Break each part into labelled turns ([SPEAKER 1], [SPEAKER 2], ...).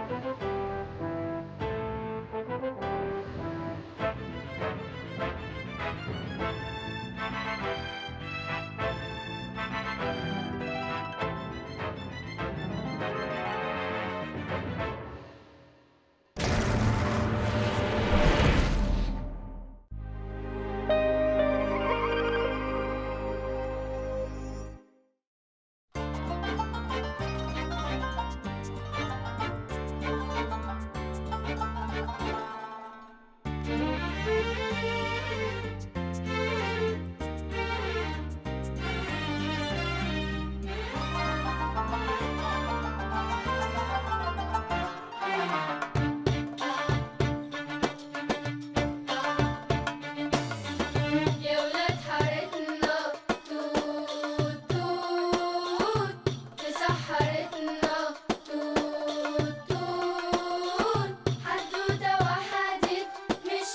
[SPEAKER 1] يا ولاد حارتنا توت توت في سحرتنا توت توت حدوتة وحدت مش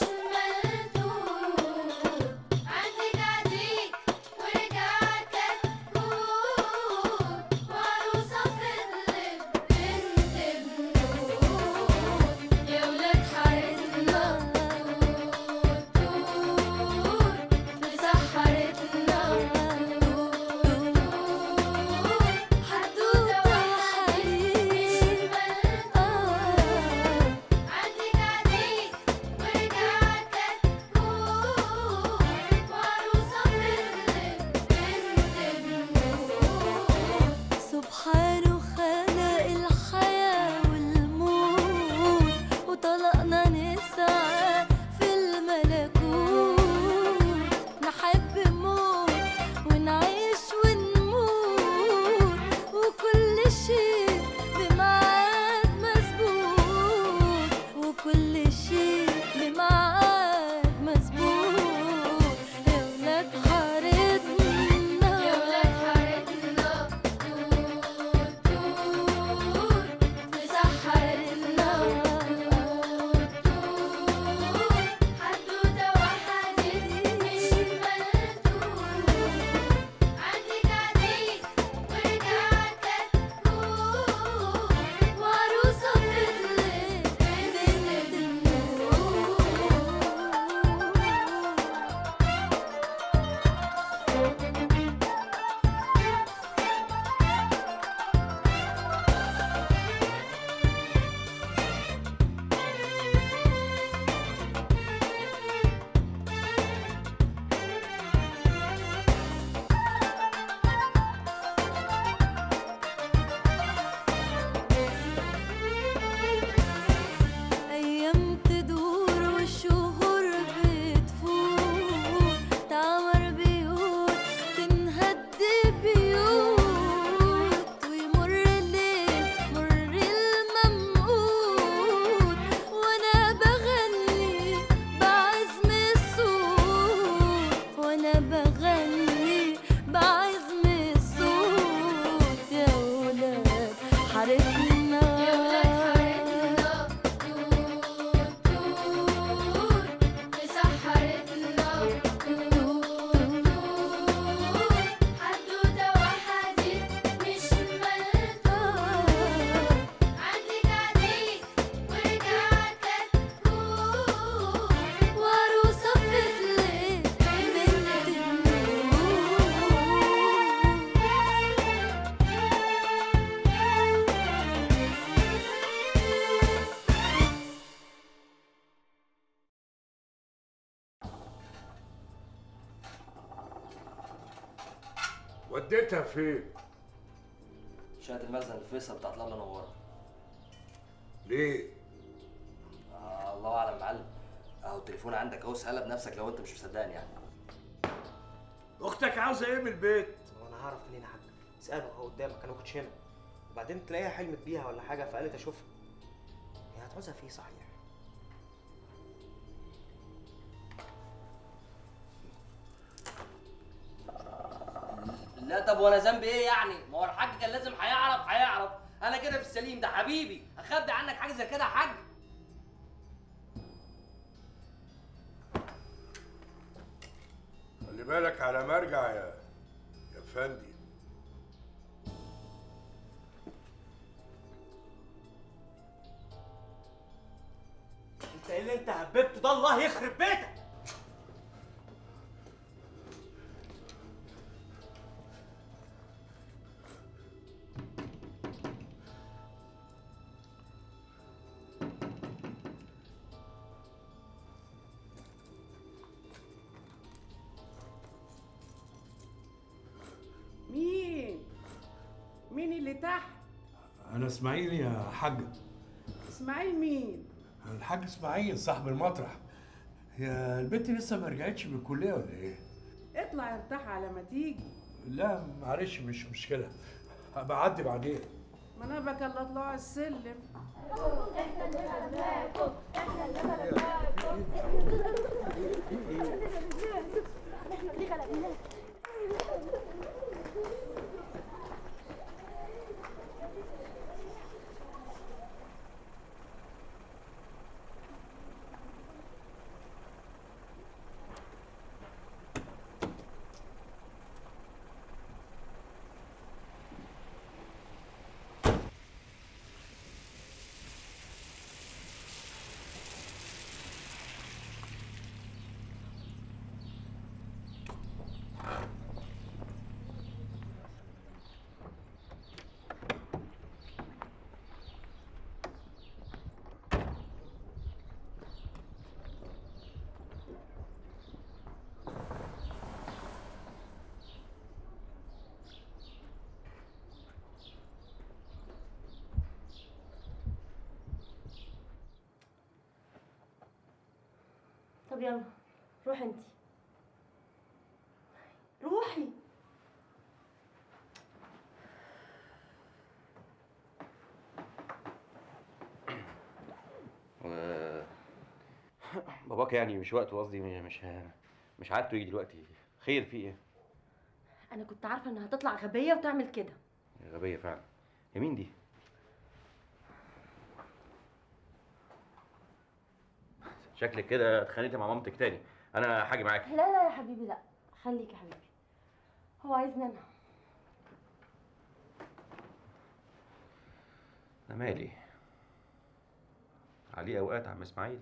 [SPEAKER 1] ملتوت عندك عديك ورجع كتكوت وعروسة فضلت بنت بنوت يا ولاد حارتنا توت توت في سحرتنا توت حدوتة وحدت مش ملتوت عندك عديك ورجع كتكوت وعروسة فضلت بنت بنوت
[SPEAKER 2] سبحانه خلق الحياة والموت وطلقنا نسعى في الملكوت نحب موت ونعيش ونموت وكل شيء بميعاد مظبوط وكل شيء بميعاد مظبوط يا ولاد حارتنا
[SPEAKER 1] يا ولاد حارتنا توت توت في سحرتنا توت توت حدوتة وحدت مش ملتوت عندك عديك ورجع كتكوت وعروسة فضلت بنت بنوت
[SPEAKER 2] أيام تدور والشهور بتفوت تعمر بيوت تنهد بيوت ويمر الليل مر الممقوت وأنا بغني بعزم الصوت وأنا بغني بعزم الصوت يا ولاد حارتنا
[SPEAKER 1] يا ولاد حارتنا توت توت في سحرتنا توت توت حدوتة وحدت مش ملتوت عندك عديك ورجع كتكوت
[SPEAKER 2] وعروسة فضلت بنت
[SPEAKER 3] وديتها فين؟
[SPEAKER 4] شهادة المخزن الفيصل بتاعت لابلا نوارة
[SPEAKER 3] ليه؟
[SPEAKER 4] آه الله اعلم يا معلم اهو التليفون عندك اهو اسالها بنفسك لو انت مش مصدقني يعني
[SPEAKER 3] اختك عاوزه ايه من البيت؟
[SPEAKER 5] هو انا هعرف منين يا حاج اساله اهو قدامك انا ما كنتش هنا وبعدين تلاقيها حلمت بيها ولا حاجه فقالت اشوفها هي هتعوزها في ايه صحيح
[SPEAKER 4] لا طب وانا ذنبي ايه يعني؟ ما هو الحاج كان لازم هيعرف هيعرف انا كده في السليم ده حبيبي اخبي عنك حاجه زي كده يا حاج
[SPEAKER 3] خلي بالك على مرجع يا يا فندي
[SPEAKER 5] اللي انت هببته ده الله يخرب بيتك
[SPEAKER 6] مين مين اللي تحت
[SPEAKER 3] انا اسماعيل يا حاج
[SPEAKER 6] اسماعيل مين
[SPEAKER 3] الحاج اسماعيل صاحب المطرح هي البنت لسه ما رجعتش من الكليه ولا ايه
[SPEAKER 6] اطلع ارتاح على ما تيجي
[SPEAKER 3] لا معلش مش مشكله هبقى اعدي بعدين
[SPEAKER 6] ما انا بك الله طلوع على السلم
[SPEAKER 2] طب يلا روحي انتي روحي
[SPEAKER 7] و- باباك يعني مش وقته قصدي مش مش عادته يجي دلوقتي خير في ايه؟
[SPEAKER 2] انا كنت عارفه انها هتطلع غبيه وتعمل كده
[SPEAKER 7] غبية فعلا هي مين دي؟ شكلك كده اتخانقتي مع مامتك تاني انا هاجي معاك
[SPEAKER 2] لا لا يا حبيبي لا خليك يا حبيبي هو عايزني انا
[SPEAKER 7] انا مالي عليه اوقات عم اسماعيل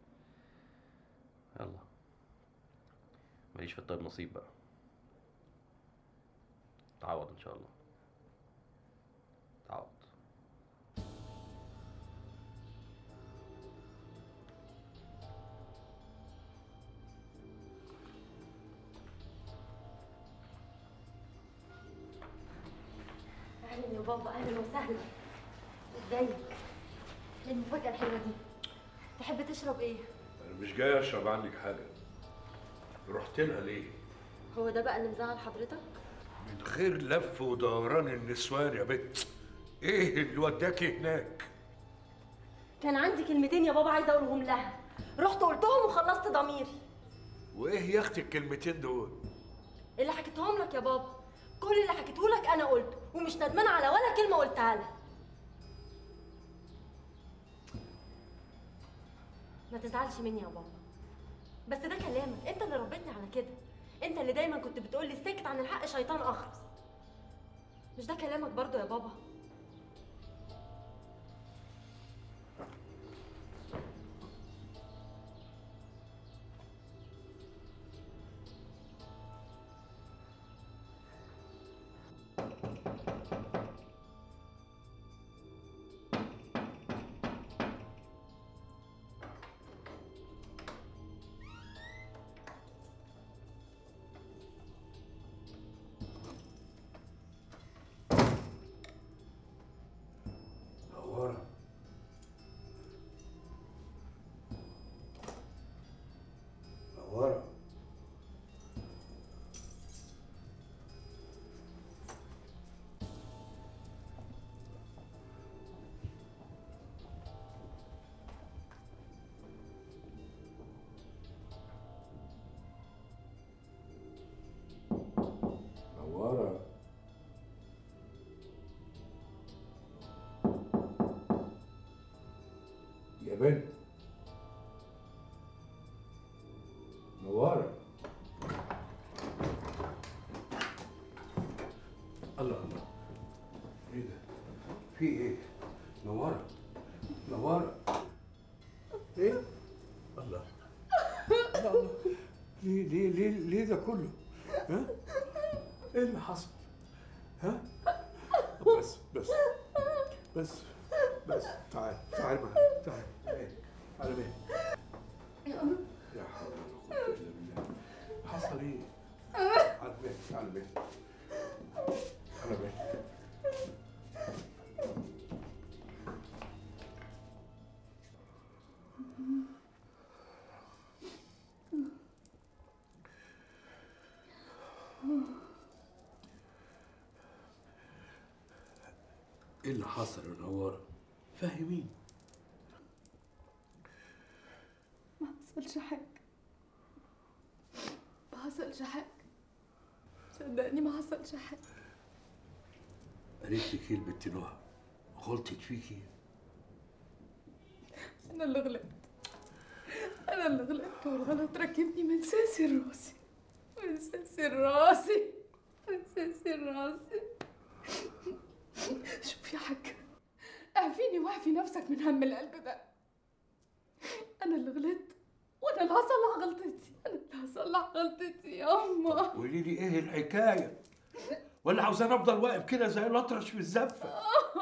[SPEAKER 7] يلا ماليش في الطيب نصيب بقى تعوض ان شاء الله تعوض
[SPEAKER 2] اهلا يا بابا اهلا وسهلا ازيك ايه المفاجاه الحلوه دي تحب تشرب ايه
[SPEAKER 3] انا مش جاي اشرب عندك حاجه رحت لها ليه
[SPEAKER 2] هو ده بقى اللي مزعل حضرتك
[SPEAKER 3] من غير لف ودوران النسوان يا بت ايه اللي وداكي هناك
[SPEAKER 2] كان عندي كلمتين يا بابا عايزه اقولهم لها رحت قلتهم وخلصت ضميري
[SPEAKER 3] وايه يا اختي الكلمتين دول
[SPEAKER 2] اللي حكيتهم لك يا بابا كل اللي حكيته لك انا قلته ومش ندمانه على ولا كلمه قلتها لها ما تزعلش مني يا بابا بس ده كلامك انت اللي ربيتني على كده انت اللي دايما كنت بتقولي الساكت عن الحق شيطان اخرس مش ده كلامك برضو يا بابا
[SPEAKER 3] نورة نورة نورة يا بنت نوارة الله الله ايه ده في ايه نوارة نوارة ايه الله الله ليه ليه ليه ليه ده كله؟ ها؟ ايه اللي حصل؟ ها؟ بس بس بس بس تعال تعال معايا تعال إيه؟ على مين؟ يا حول ولا قوة إلا بالله حصل ايه؟ على مين؟ على مين؟ على مين؟ ايه اللي حصل يا نوارة؟ فاهمين
[SPEAKER 8] ما حصلش حاجة ما حصلش حاجة صدقني ما حصلش حاجة
[SPEAKER 3] قالت لك ايه البت نهى؟ غلطت فيكي؟
[SPEAKER 8] أنا اللي غلطت أنا اللي غلطت والغلط ركبني من ساسر راسي من ساسر راسي من ساسر راسي شوف يا حاج اعفيني واعفي نفسك من هم القلب ده أنا اللي غلطت وأنا اللي هصلح غلطتي أنا اللي هصلح غلطتي يا أما
[SPEAKER 3] قولي لي ايه الحكاية؟ ولا عاوزاني افضل واقف كده زي الاطرش في الزفة؟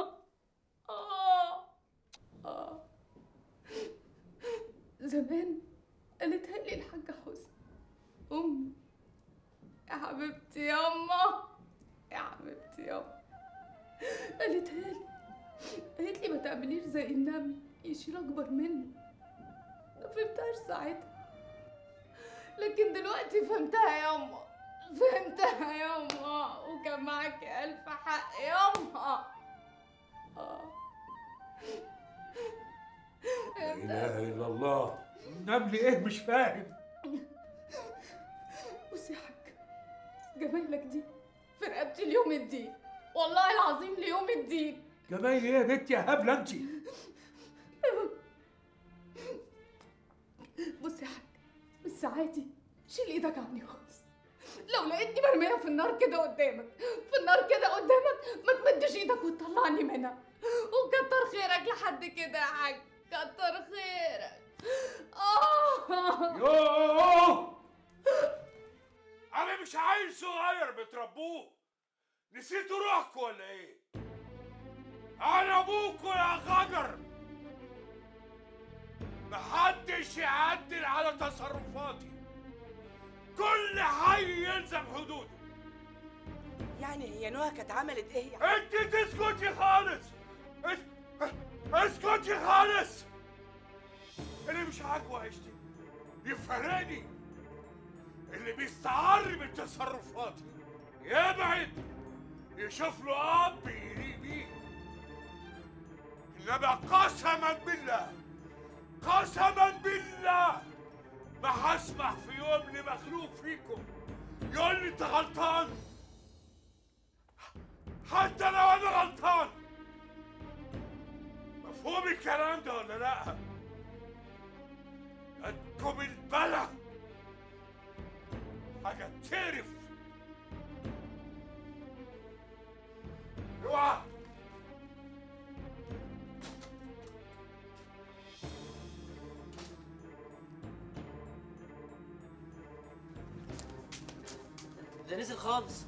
[SPEAKER 8] آه آه زمان قالتها لي الحاجة حسنى أمي يا حبيبتي ياما يا حبيبتي ياما قالتها لي قالت لي ما تعمليش زي النمل يشيل أكبر منه ما فهمتهاش ساعتها لكن دلوقتي فهمتها ياما فهمتها ياما وكان معاكي ألف حق ياما آه.
[SPEAKER 3] لا اله الا الله نمل ايه مش فاهم
[SPEAKER 8] بصي يا حاج جمايلك دي في رقبتي ليوم الدين والله العظيم ليوم الدين
[SPEAKER 3] جمايل ايه يا بنت يا هبله انت؟
[SPEAKER 8] بصي يا حاج بس عادي شيل ايدك عني خالص لو لقيتني مرميه في النار كده قدامك في النار كده قدامك ما تمدش ايدك وتطلعني منها وكتر خيرك لحد كده يا حاج كتر خيرك اه
[SPEAKER 3] يوه انا مش عيل صغير بتربوه نسيتوا روحكم ولا ايه انا ابوكوا يا غجر محدش يعدل على تصرفاتي كل حي يلزم حدوده
[SPEAKER 9] يعني هي نهى كانت عملت ايه يعني؟
[SPEAKER 3] انت تسكتي خالص اس- اسكتي خالص اللي مش عاجبه عيشتي يفرقني اللي بيستعر من تصرفاتي يبعد يشوف له اب يليق بيه انما قسما بالله قسما بالله ما هسمح في يوم لمخلوق فيكم يقول لي انت غلطان حتى لو انا غلطان مفهوم الكلام ده ولا لا انكم البلا حاجه تقرف اوعى
[SPEAKER 9] ده نزل خالص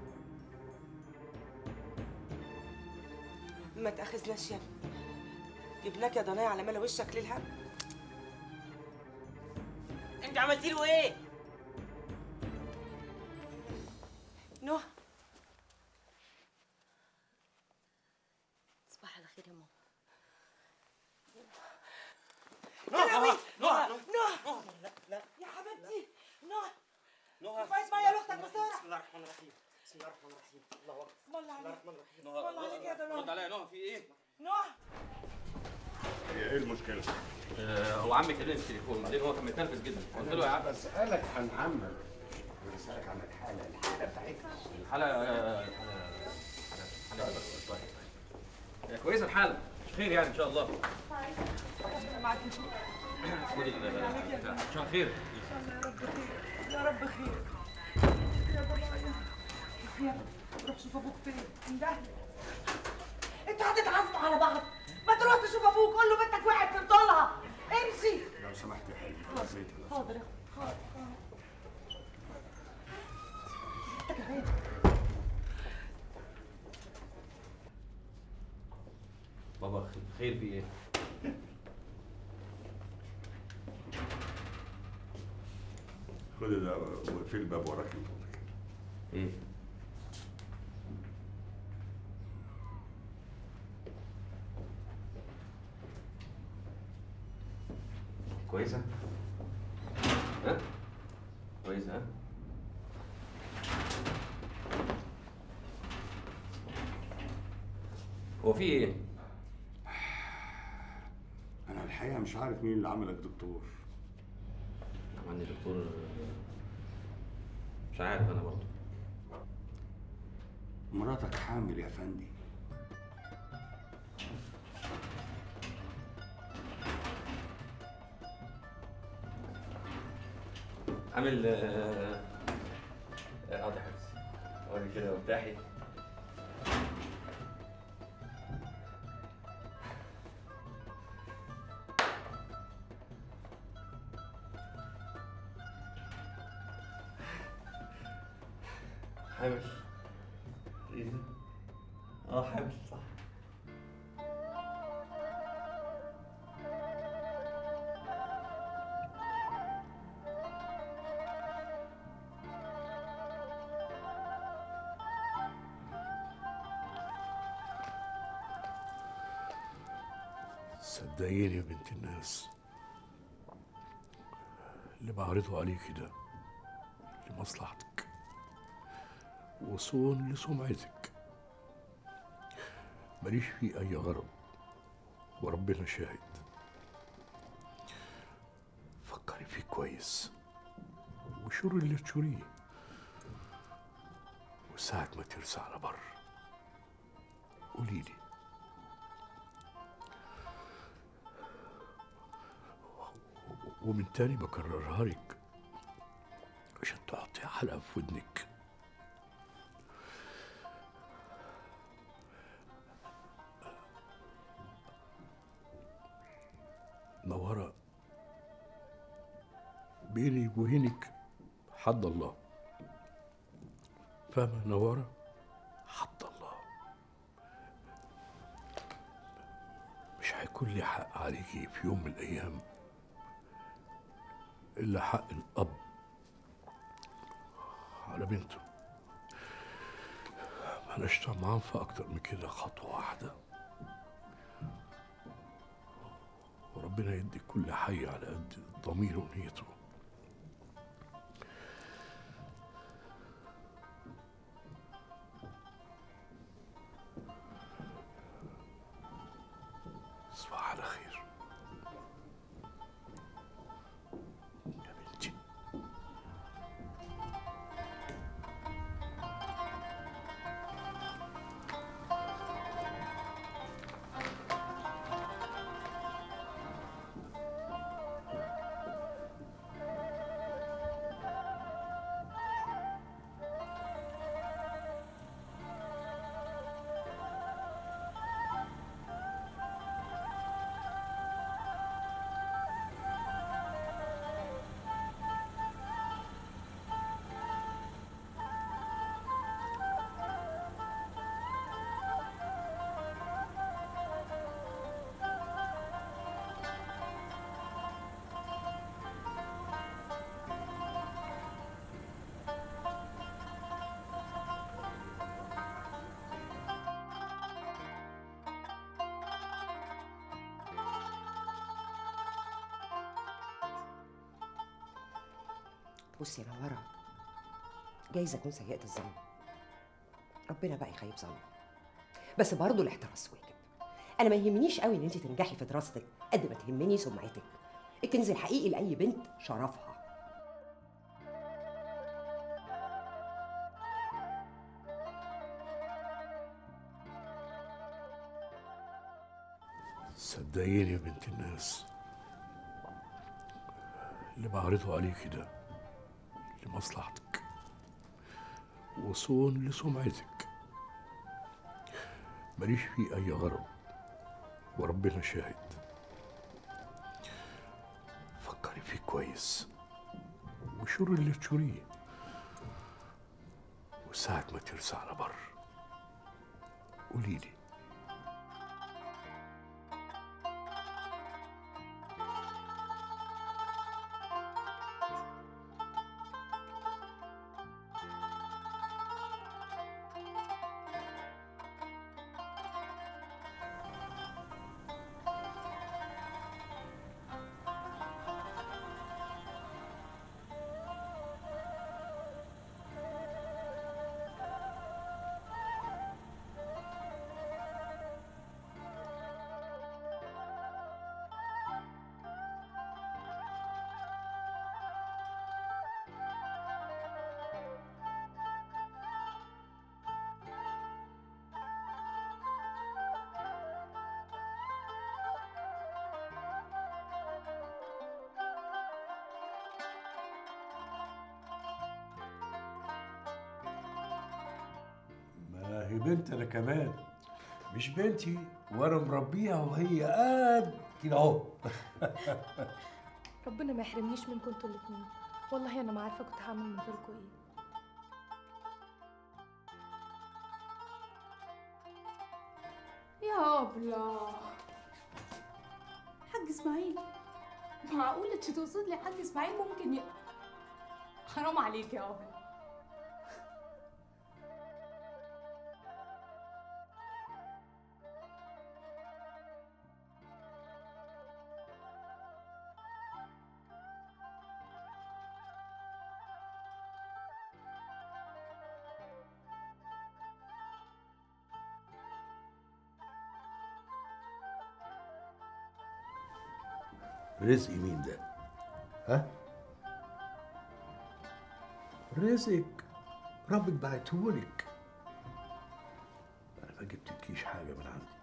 [SPEAKER 9] ما تاخذناش يا ابني جبناك يا ضنايا على ملا وشك للهم انت عملتي له ايه؟ نهى
[SPEAKER 2] صباح على خير يا ماما
[SPEAKER 9] نهى نهى نهى لا لا يا حبيبتي نهى
[SPEAKER 4] نهى
[SPEAKER 9] كويس معايا لاختك بسرعه
[SPEAKER 4] بسم الله الرحمن الرحيم بسم الله الرحمن الرحيم الله اكبر
[SPEAKER 9] بسم الله عليك
[SPEAKER 4] الرحمن الرحيم
[SPEAKER 9] بسم الله عليك يا
[SPEAKER 4] رد
[SPEAKER 9] نهى
[SPEAKER 4] عليا نهى في ايه؟
[SPEAKER 9] نهى
[SPEAKER 3] هي ايه المشكله؟
[SPEAKER 7] هو عمي كلمني في التليفون بعدين هو كان متنرفز جدا قلت له يا عم
[SPEAKER 3] بسألك عن عمك بسألك عن الحالة الحالة بتاعتها
[SPEAKER 7] الحالة الحالة الحالة بس طيب هي كويسة الحالة مش خير يعني إن شاء الله خد ال بتاع. إن شاء الله خير
[SPEAKER 9] يا رب خير يا بابا يا روح شوف ابوك فين اندهلك انتوا هتتعازموا على بعض ما تروح تشوف ابوك قول له بنتك وقعت من طولها امشي
[SPEAKER 3] لو سمحت يا حبيبي
[SPEAKER 9] حاضر يا أخو.
[SPEAKER 7] خير في ايه؟
[SPEAKER 3] خد ده واقفل الباب وراك من فضلك
[SPEAKER 7] ايه؟ كويسة؟ ها؟ كويسة ها؟ هو في ايه؟
[SPEAKER 3] انا الحقيقه مش عارف مين اللي عملك دكتور
[SPEAKER 7] عملني دكتور مش عارف انا برضه
[SPEAKER 3] مراتك حامل يا فندي
[SPEAKER 7] عامل اه آه، ده حبس اوري كده مفتاحي حامل ايه ده؟ اه حامل صح
[SPEAKER 3] صدقيني يا بنت الناس اللي بعرضه عليكي ده لمصلحتك وصون لسمعتك ماليش فيه أي غرض وربنا شاهد فكري فيه كويس وشور اللي تشوريه وساعة ما ترسى على بر قوليلي ومن تاني بكررها لك عشان تحطي حلقة في ودنك نورة بيني وبينك حد الله فاهمة نورة حد الله مش هيكون لي حق عليكي في يوم من الأيام إلا حق الأب على بنته معناش طمعان في أكتر من كده خطوة واحدة وربنا يدي كل حي على قد ضميره ونيته تصبح على خير يا بنتي
[SPEAKER 10] بصي يا نورة جايز أكون سيئة الظن ربنا بقى يخيب ظني بس برضه الاحتراس واجب أنا ما يهمنيش قوي إن أنت تنجحي في دراستك قد ما تهمني سمعتك الكنز الحقيقي لأي بنت شرفها
[SPEAKER 3] صدقيني يا بنت الناس اللي بعرضه عليكي ده لمصلحتك وصون لسمعتك ماليش فيه أي غرض وربنا شاهد فكري فيه كويس وشور اللي تشوريه وساعة ما ترسى على بر قوليلي هي بنت انا كمان مش بنتي وانا مربيها وهي قد كده اهو
[SPEAKER 11] ربنا ما يحرمنيش منكم انتوا الاتنين والله انا ما عارفه كنت هعمل من غيركم ايه
[SPEAKER 8] يا أبلة حاج إسماعيل معقول انت تقصد لي حاج إسماعيل ممكن ي... حرام عليك يا أبلة
[SPEAKER 3] رزق مين ده؟ ها؟ رزق ربك بعتهولك انا ما جبتلكيش حاجه من عندي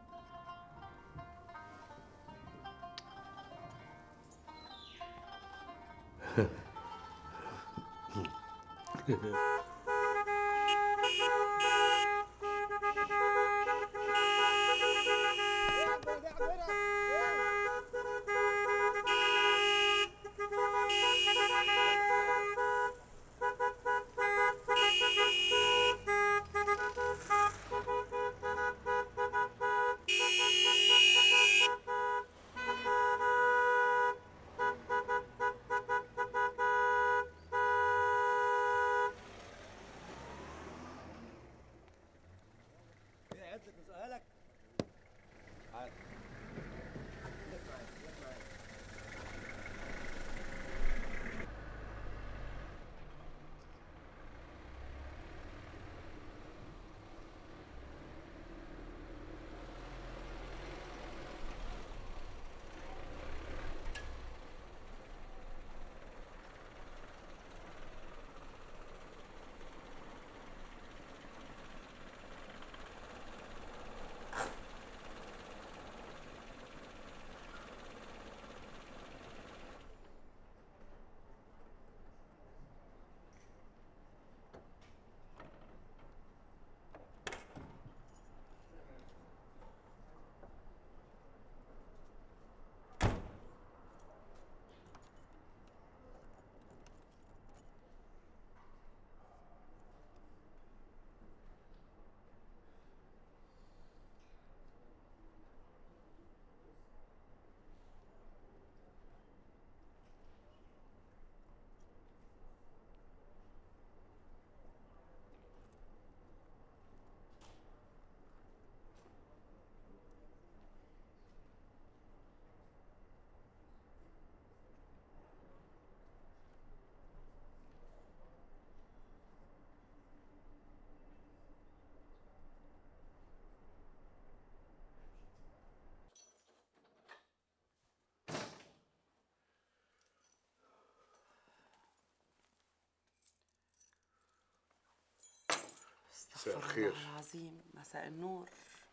[SPEAKER 12] استغفر
[SPEAKER 3] الخير.
[SPEAKER 12] الله العظيم مساء النور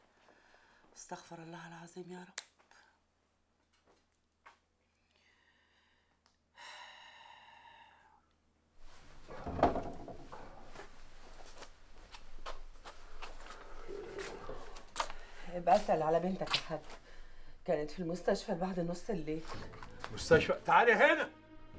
[SPEAKER 12] استغفر الله العظيم يا رب بسأل على بنتك يا حاج كانت في المستشفى بعد نص الليل
[SPEAKER 3] مستشفى تعالي هنا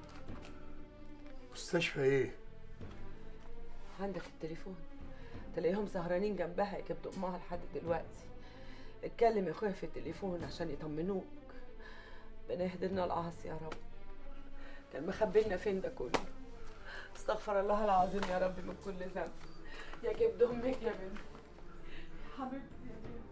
[SPEAKER 3] مستشفى ايه؟
[SPEAKER 12] عندك التليفون تلاقيهم سهرانين جنبها يكبدوا امها لحد دلوقتي اتكلم يا اخويا في التليفون عشان يطمنوك ربنا يهدينا العاصي يا رب كان مخبينا فين ده كله استغفر الله العظيم يا رب من كل ذنب يا كبد امك يا بنت حبيبتي يا بنت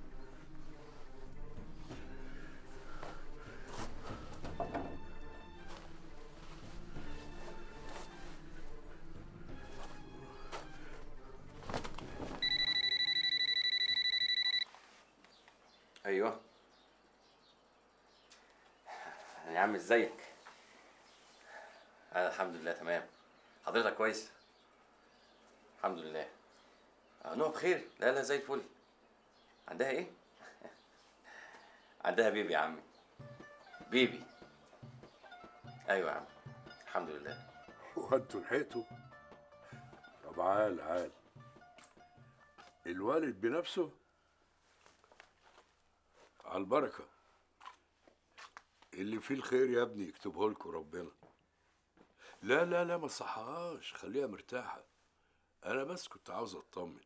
[SPEAKER 7] ايوه يا عم ازيك انا الحمد لله تمام حضرتك كويس الحمد لله آه، نوع بخير لا لا زي الفل عندها ايه عندها بيبي يا عمي بيبي ايوه يا عم الحمد لله
[SPEAKER 3] وانتوا لحقتوا طب عال عال الوالد بنفسه على البركة اللي فيه الخير يا ابني يكتبه لكم ربنا لا لا لا ما صحهاش خليها مرتاحة أنا بس كنت عاوز أطمن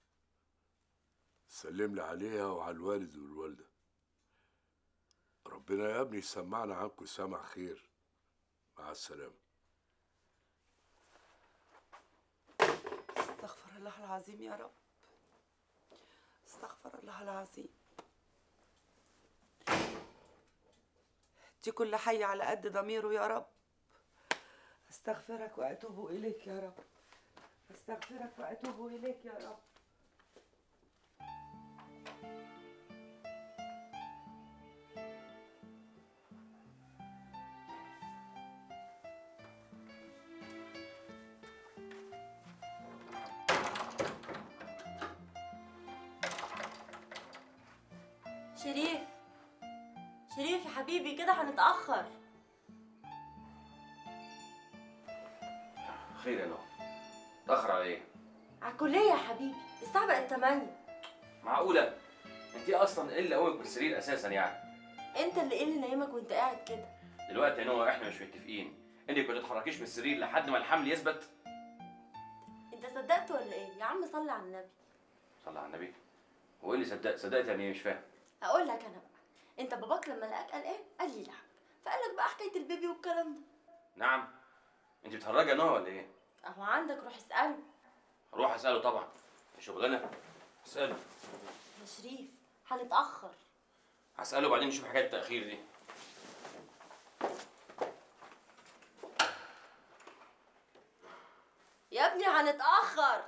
[SPEAKER 3] سلم لي عليها وعلى الوالد والوالدة ربنا يا ابني يسمعنا عنكم سمع خير مع السلامة
[SPEAKER 12] استغفر الله العظيم يا رب استغفر الله العظيم دي كل حي على قد ضميره يا رب استغفرك واتوب اليك يا رب استغفرك واتوب اليك يا رب
[SPEAKER 2] شريف شريف يا حبيبي كده هنتأخر
[SPEAKER 7] خير يا نور تأخر على ايه؟
[SPEAKER 2] على الكلية يا حبيبي الساعة بقت 8
[SPEAKER 7] معقولة؟ انت اصلا ايه اللي قومك بالسرير اساسا يعني؟
[SPEAKER 2] انت اللي ايه اللي نايمك وانت قاعد كده
[SPEAKER 7] دلوقتي يا نور احنا مش متفقين انك ما تتحركيش من السرير لحد ما الحمل يثبت
[SPEAKER 2] انت صدقت ولا ايه يا عم صلي على النبي
[SPEAKER 7] صلى على النبي هو ايه اللي صدقت صدقت يعني ايه مش فاهم
[SPEAKER 2] اقول لك انا بقى انت باباك لما لقاك قلقان قال لي لعب فقال لك بقى حكايه البيبي والكلام ده
[SPEAKER 7] نعم انت بتهرجي يا نور ولا ايه؟
[SPEAKER 2] اهو عندك روح اساله
[SPEAKER 7] هروح اساله طبعا شغلانه اساله
[SPEAKER 2] يا شريف هنتاخر
[SPEAKER 7] هساله بعدين نشوف حكايه التاخير دي
[SPEAKER 2] يا ابني هنتاخر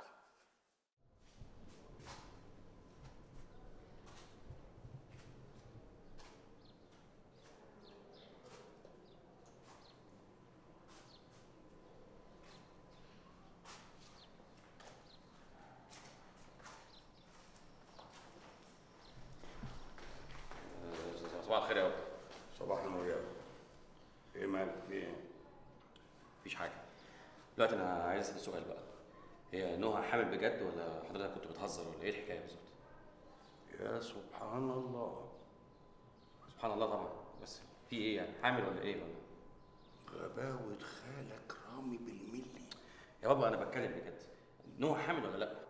[SPEAKER 7] صباح الخير يا ابو
[SPEAKER 3] صباح النور يا ابني ايه مالك في ايه؟
[SPEAKER 7] مفيش حاجه دلوقتي انا عايز اسال سؤال بقى هي نهى حامل بجد ولا حضرتك كنت بتهزر ولا ايه الحكايه بالظبط؟
[SPEAKER 3] يا سبحان الله
[SPEAKER 7] سبحان الله طبعا بس في ايه يعني حامل ولا ايه ولا
[SPEAKER 3] غباوة خالك رامي بالملي
[SPEAKER 7] يا بابا انا بتكلم بجد نهى حامل ولا لا؟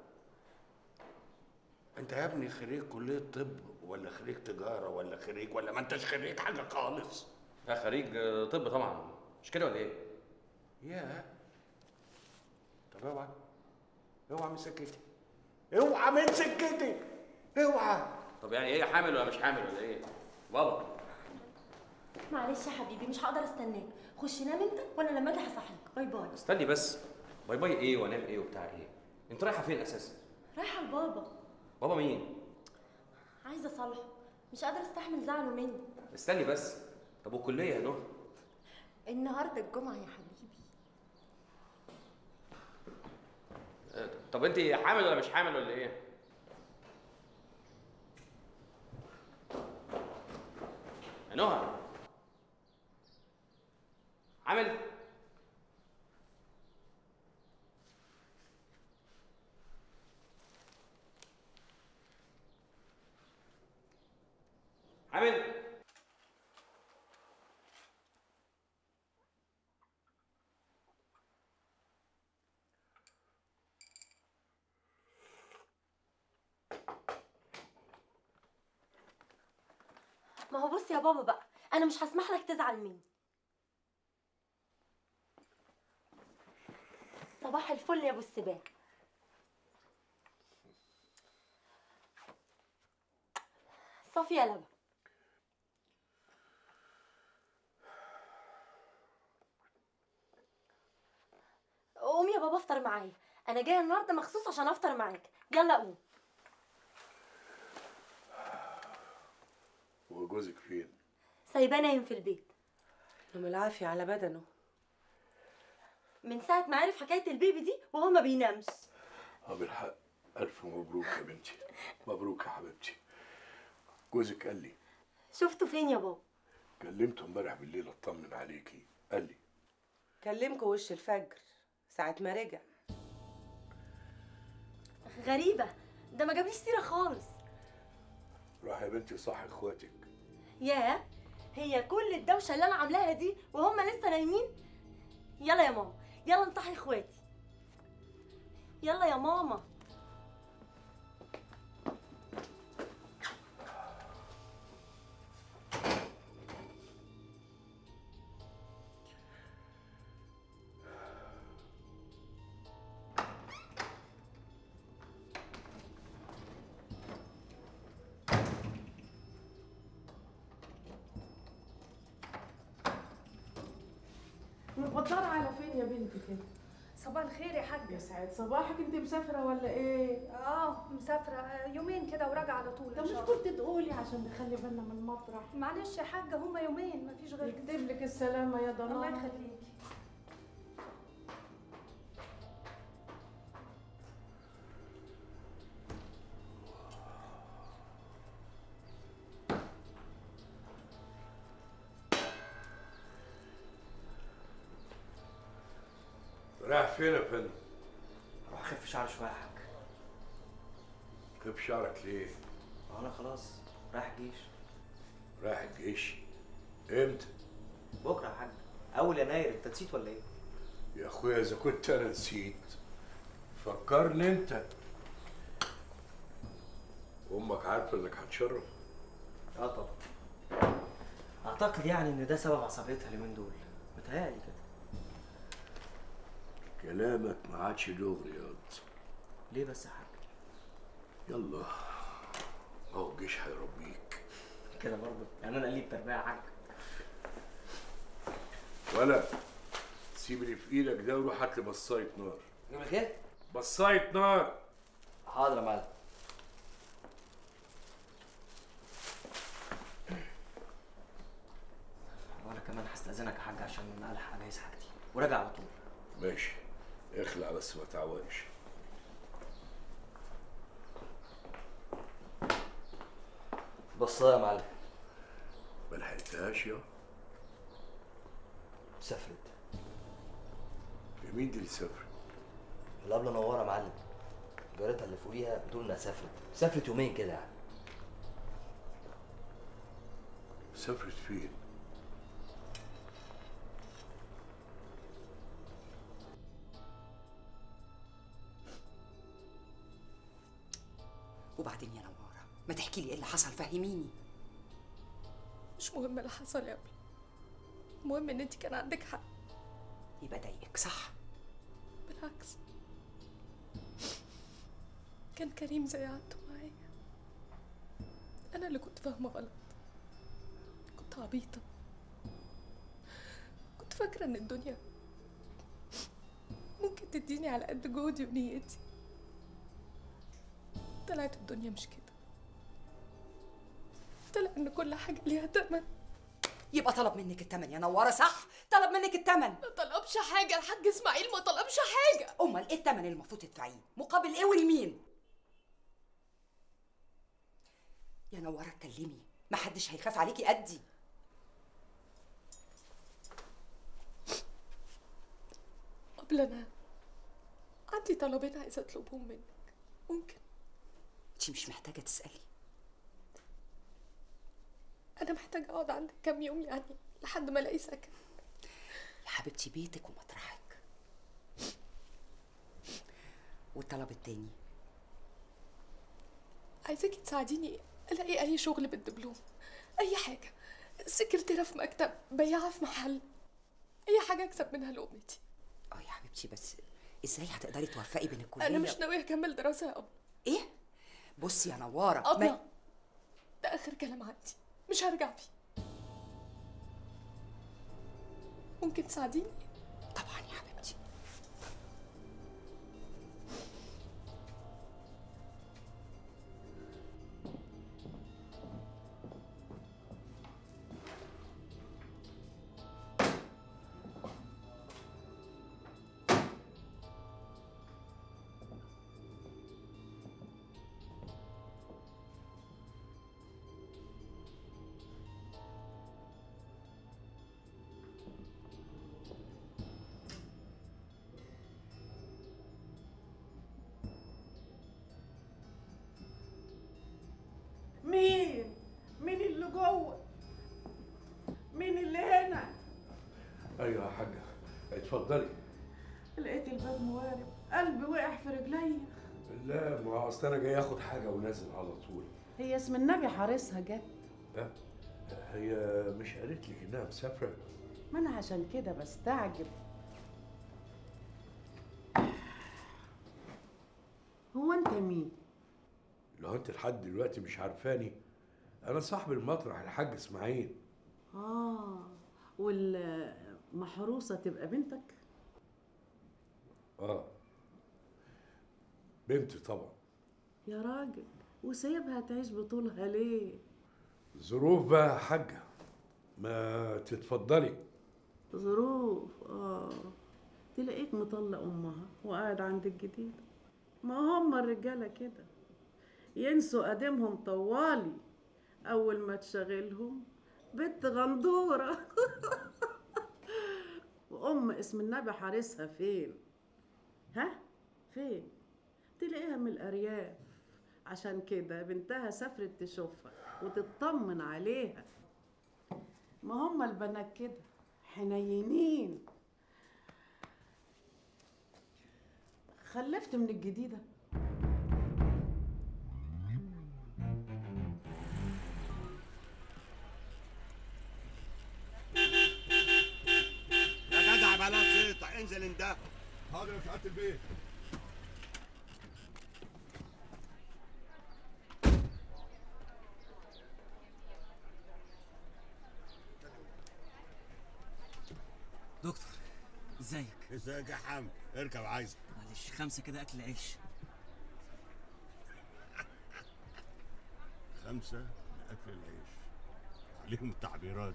[SPEAKER 3] انت يا ابني خريج كلية طب ولا خريج تجارة ولا خريج ولا ما انتش خريج حاجة خالص
[SPEAKER 7] لا خريج آه، طب طبعا مش كده ولا ايه؟
[SPEAKER 3] يا طب اوعى اوعى من سكتي اوعى من سكتي اوعى
[SPEAKER 7] طب يعني ايه حامل ولا مش حامل ولا ايه؟ بابا
[SPEAKER 2] معلش يا حبيبي مش هقدر استناك خش نام انت وانا لما اجي هصحيك باي باي
[SPEAKER 7] استني بس باي باي ايه وانام ايه وبتاع ايه؟ انت رايحه فين اساسا؟
[SPEAKER 2] رايحه لبابا
[SPEAKER 7] بابا مين؟
[SPEAKER 2] عايزه اصالحه مش قادره استحمل زعله مني
[SPEAKER 7] استني بس طب والكليه يا نهى؟
[SPEAKER 2] النهارده الجمعه يا حبيبي
[SPEAKER 7] آه، طب انت حامل ولا مش حامل ولا ايه؟ يا نهى حامل؟ حامل؟
[SPEAKER 2] ما هو بص يا بابا بقى انا مش هسمح لك تزعل مني صباح الفل يا ابو السباع صافية لبن قوم يا بابا افطر معايا انا جايه النهارده مخصوص عشان افطر معاك يلا قوم
[SPEAKER 3] وجوزك فين؟
[SPEAKER 2] سايباه نايم في البيت
[SPEAKER 12] نوم العافية على بدنه
[SPEAKER 2] من ساعة ما عرف حكاية البيبي دي وهو ما بينامش
[SPEAKER 3] اه بالحق ألف مبروك يا بنتي مبروك يا حبيبتي جوزك قال لي
[SPEAKER 2] شفته فين يا بابا
[SPEAKER 3] كلمته امبارح بالليل اطمن عليكي قال لي
[SPEAKER 12] كلمكوا وش الفجر ساعة ما رجع
[SPEAKER 2] غريبة ده ما جابليش سيره خالص
[SPEAKER 3] روح يا بنتي صح اخواتك
[SPEAKER 2] ياه هي كل الدوشه اللي انا عاملاها دي وهم لسه نايمين يلا يا ماما يلا انصحي اخواتي يلا يا ماما
[SPEAKER 6] متبطرة على فين يا بنتي كده؟
[SPEAKER 11] صباح الخير يا حاجة
[SPEAKER 6] يسعد صباحك انت مسافرة ولا ايه؟
[SPEAKER 11] اه مسافرة آه، يومين كده وراجعة على طول
[SPEAKER 6] طب
[SPEAKER 11] إن
[SPEAKER 6] مش
[SPEAKER 11] شاء الله.
[SPEAKER 6] كنت تقولي عشان نخلي بالنا من المطرح
[SPEAKER 11] معلش يا حاجة هما يومين مفيش غير كده.
[SPEAKER 6] يكتب لك السلامة يا ضناء
[SPEAKER 11] الله يخليكي
[SPEAKER 3] رايح فين يا فندم؟
[SPEAKER 5] روح خف شعري شويه يا حاج
[SPEAKER 3] خف شعرك ليه؟
[SPEAKER 5] ما انا خلاص رايح الجيش
[SPEAKER 3] رايح الجيش امتى؟
[SPEAKER 5] بكره يا حاج اول يناير انت نسيت ولا ايه؟
[SPEAKER 3] يا اخويا اذا كنت انا نسيت فكرني انت امك عارفه انك هتشرف
[SPEAKER 5] اه طبعا اعتقد يعني ان ده سبب عصبيتها اليومين دول متهيألي كده
[SPEAKER 3] كلامك ما عادش له رياض
[SPEAKER 5] ليه بس يا حاج
[SPEAKER 3] يلا هو الجيش هيربيك
[SPEAKER 5] كده برضه يعني انا قليل التربيه يا حاج
[SPEAKER 3] ولا سيب اللي في ايدك ده وروح هات لي بصايه نار
[SPEAKER 4] جيب لك ايه؟
[SPEAKER 3] بصايه نار
[SPEAKER 4] حاضر يا معلم
[SPEAKER 5] وانا كمان هستأذنك يا حاج عشان الحق اجهز حاجتي وراجع على طول
[SPEAKER 3] ماشي اخلع بس ما تعوقش
[SPEAKER 4] بص يا معلم
[SPEAKER 3] ما لحقتهاش يا
[SPEAKER 4] سافرت
[SPEAKER 3] مين دي اللي سافرت
[SPEAKER 4] القبلة نورة يا معلم جارتها اللي فوقيها بتقول انها سافرت سافرت يومين كده يعني
[SPEAKER 3] سافرت فين
[SPEAKER 10] وبعدين يا نوارة ما تحكي لي ايه اللي حصل فهميني
[SPEAKER 11] مش مهم اللي حصل يا ابني المهم ان انت كان عندك حق
[SPEAKER 10] يبقى ضايقك صح
[SPEAKER 11] بالعكس كان كريم زي عادته معايا انا اللي كنت فاهمه غلط كنت عبيطه كنت فاكره ان الدنيا ممكن تديني على قد جهدي ونيتي طلعت الدنيا مش كده طلع ان كل حاجه ليها تمن
[SPEAKER 10] يبقى طلب منك التمن يا نوارة صح طلب منك التمن
[SPEAKER 11] ما طلبش حاجه الحاج اسماعيل ما طلبش حاجه
[SPEAKER 10] امال ايه التمن اللي المفروض تدفعيه مقابل ايه ولمين يا نوارة اتكلمي محدش هيخاف عليكي قدي
[SPEAKER 11] قبل انا عندي طلبين عايزه اطلبهم منك ممكن
[SPEAKER 10] انتي مش محتاجة تسألي
[SPEAKER 11] انا محتاجه اقعد عندك كام يوم يعني لحد ما الاقي سكن
[SPEAKER 10] يا حبيبتي بيتك ومطرحك والطلب التاني
[SPEAKER 11] عايزاكي تساعديني الاقي اي شغل بالدبلوم اي حاجه سكرتيره في مكتب بياعه في محل اي حاجه اكسب منها لقمتي
[SPEAKER 10] اه يا حبيبتي بس ازاي هتقدري توفقي بين الكلية
[SPEAKER 11] انا مش ناويه اكمل دراسه يا ابله
[SPEAKER 10] ايه بصي يا نوارة ما-
[SPEAKER 11] ابله ده اخر كلام عندي مش هرجع فيه ممكن تساعديني
[SPEAKER 10] طبعا يا حبيبتي
[SPEAKER 3] اتفضلي
[SPEAKER 6] لقيت الباب موارب قلبي وقع في رجلي
[SPEAKER 3] لا ما هو اصل انا جاي اخد حاجه ونازل على طول
[SPEAKER 6] هي اسم النبي حارسها جت
[SPEAKER 3] لا هي مش قالت لك انها مسافره
[SPEAKER 6] ما انا عشان كده بستعجب هو انت مين
[SPEAKER 3] لو انت لحد دلوقتي مش عارفاني انا صاحب المطرح الحاج اسماعيل
[SPEAKER 6] اه والمحروسه تبقى بنتك
[SPEAKER 3] اه بنتي طبعا
[SPEAKER 6] يا راجل وسايبها تعيش بطولها ليه
[SPEAKER 3] ظروف بقى يا حاجه ما تتفضلي
[SPEAKER 6] ظروف اه تلاقيك مطلق امها وقاعد عند الجديده ما هم الرجاله كده ينسوا قديمهم طوالي اول ما تشغلهم بنت غندوره وام اسم النبي حارسها فين ها فين تلاقيها من الارياف عشان كده بنتها سافرت تشوفها وتطمن عليها ما هم البنات كده حنينين خلفت من الجديدة
[SPEAKER 13] يا جدع بلا زيطة انزل انده حاضر يا سعادة البيت
[SPEAKER 14] دكتور ازيك
[SPEAKER 13] ازيك يا حمد اركب عايزك
[SPEAKER 14] معلش خمسه كده اكل عيش
[SPEAKER 13] خمسة لأكل العيش عليهم تعبيرات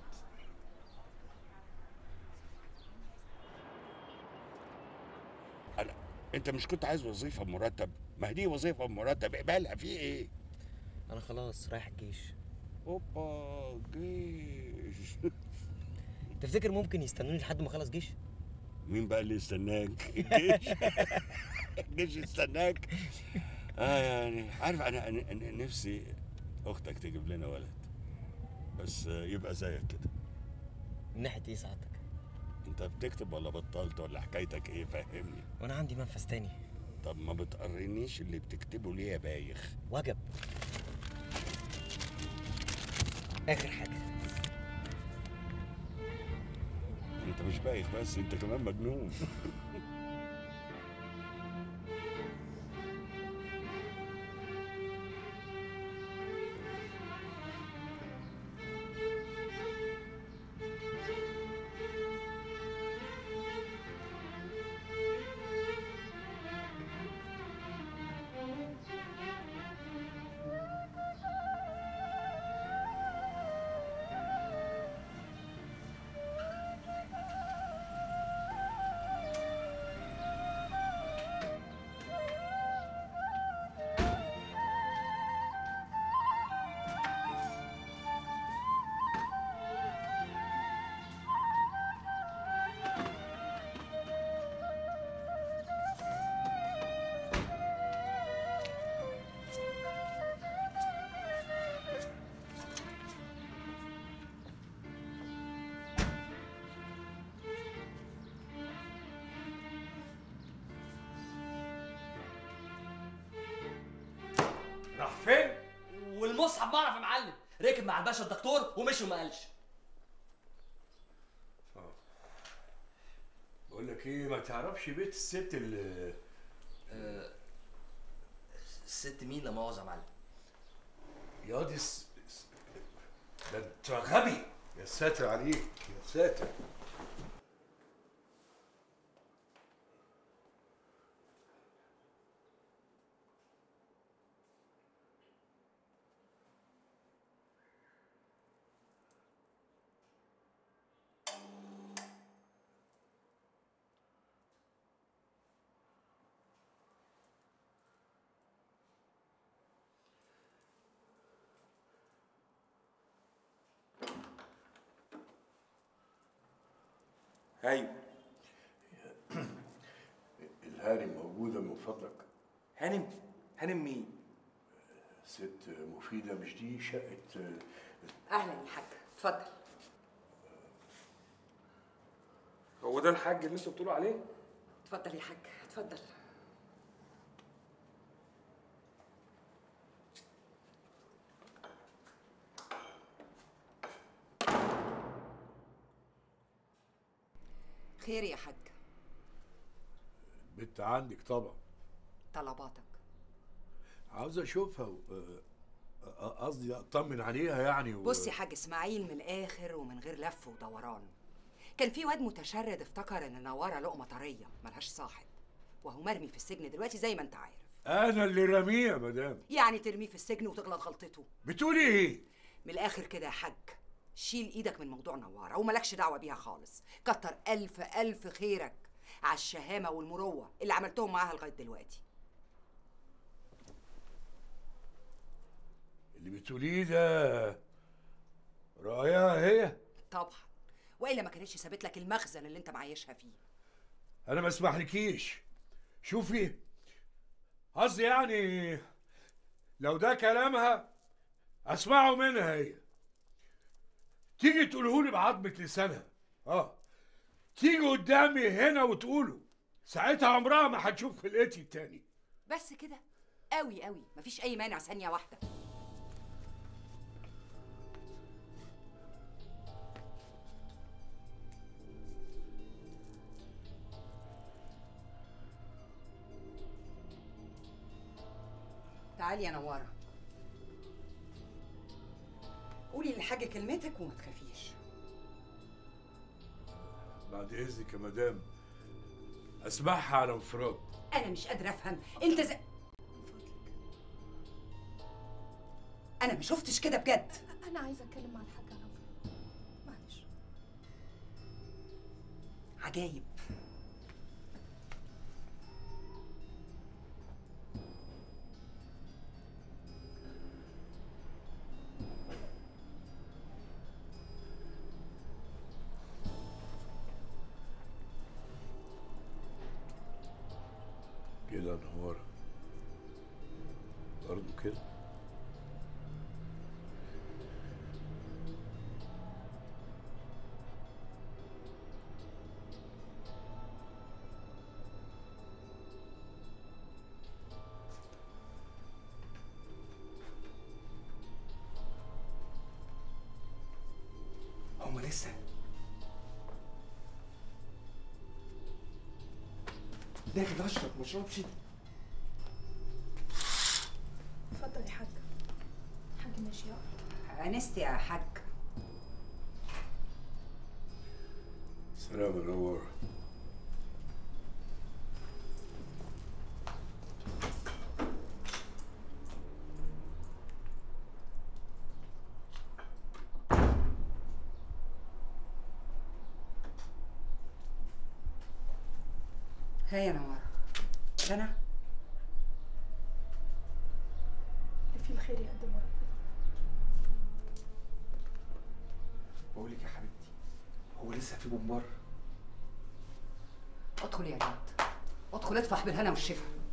[SPEAKER 13] أنا أنت مش كنت عايز وظيفة بمرتب؟ ما هي دي وظيفة بمرتب اقبلها في إيه؟
[SPEAKER 5] انا خلاص رايح الجيش
[SPEAKER 13] اوبا جيش
[SPEAKER 5] تفتكر ممكن يستنوني لحد ما اخلص جيش
[SPEAKER 13] مين بقى اللي يستناك؟ الجيش الجيش يستناك اه يعني عارف انا أنا- أنا نفسي اختك تجيب لنا ولد بس يبقى زيك كده
[SPEAKER 5] من ناحيه ايه سعادتك
[SPEAKER 13] انت بتكتب ولا بطلت ولا حكايتك ايه فهمني
[SPEAKER 5] وانا عندي منفذ تاني
[SPEAKER 13] طب ما بتقرنيش اللي بتكتبه ليه يا بايخ
[SPEAKER 5] وجب اخر حاجه
[SPEAKER 13] انت مش بايخ بس انت كمان مجنون
[SPEAKER 3] راح فين؟
[SPEAKER 4] والمصحف بعرف يا معلم ركب مع الباشا الدكتور ومشي وما قالش
[SPEAKER 3] بقول لك ايه ما تعرفش بيت الست اللي
[SPEAKER 4] الست مين لا مؤاخذه يا معلم
[SPEAKER 3] يا دي الس- الس- ده انت غبي يا ساتر عليك يا ساتر
[SPEAKER 15] ايوه
[SPEAKER 3] الهانم موجودة من فضلك
[SPEAKER 15] هانم هانم مين؟
[SPEAKER 3] ست مفيدة مش دي شقة
[SPEAKER 10] اهلا يا حاج اتفضل
[SPEAKER 15] هو ده الحاج اللي انتوا بتقولوا عليه
[SPEAKER 10] اتفضل يا حاج اتفضل خير يا حاج
[SPEAKER 3] بنت عندك طبعا
[SPEAKER 10] طلباتك
[SPEAKER 3] عاوز اشوفها و- آه، آه، قصدي اطمن عليها يعني و...
[SPEAKER 10] بص يا حاج اسماعيل من الاخر ومن غير لف ودوران كان في واد متشرد افتكر ان نواره لقمه طريه ملهاش صاحب وهو مرمي في السجن دلوقتي زي ما انت عارف
[SPEAKER 3] انا اللي راميه يا مدام
[SPEAKER 10] يعني ترميه في السجن وتغلط غلطته
[SPEAKER 3] بتقولي ايه
[SPEAKER 10] من الاخر كده يا حاج شيل ايدك من موضوع نواره وملكش دعوه بيها خالص كتر الف الف خيرك على الشهامه والمروه اللي عملتهم معاها لغايه دلوقتي
[SPEAKER 3] اللي بتقوليه ده رايها هي
[SPEAKER 10] طبعا والا ما كانتش سابت لك المخزن اللي انت معيشها فيه
[SPEAKER 3] انا ما اسمحلكيش شوفي قصدي يعني لو ده كلامها اسمعه منها هي تيجي تقولهولي بعظمة لسانها اه تيجي قدامي هنا وتقوله ساعتها عمرها ما هتشوف خلقتي التاني
[SPEAKER 10] بس كده قوي قوي مفيش اي مانع ثانيه واحده تعالي يا نواره قولي للحاج كلمتك وما تخافيش
[SPEAKER 3] بعد اذنك يا مدام اسمعها على انفراد
[SPEAKER 10] انا مش قادره افهم انت زي انا ما شفتش كده بجد
[SPEAKER 11] انا عايزه اتكلم مع الحاجه رنا معلش
[SPEAKER 10] عجايب
[SPEAKER 3] كده نهار برضه كده
[SPEAKER 15] هما لسه داخل اشرب ما اشربش
[SPEAKER 11] اتفضل يا حاج حاج ماشي يا
[SPEAKER 10] انست يا حاج
[SPEAKER 3] سلام يا نور
[SPEAKER 10] ها يا نوار ده انا
[SPEAKER 11] اللي فيه الخير يقدمه ربنا
[SPEAKER 15] بقول لك يا حبيبتي هو لسه في بومبار
[SPEAKER 10] ادخل يا جاد ادخل ادفح بالهنا والشفا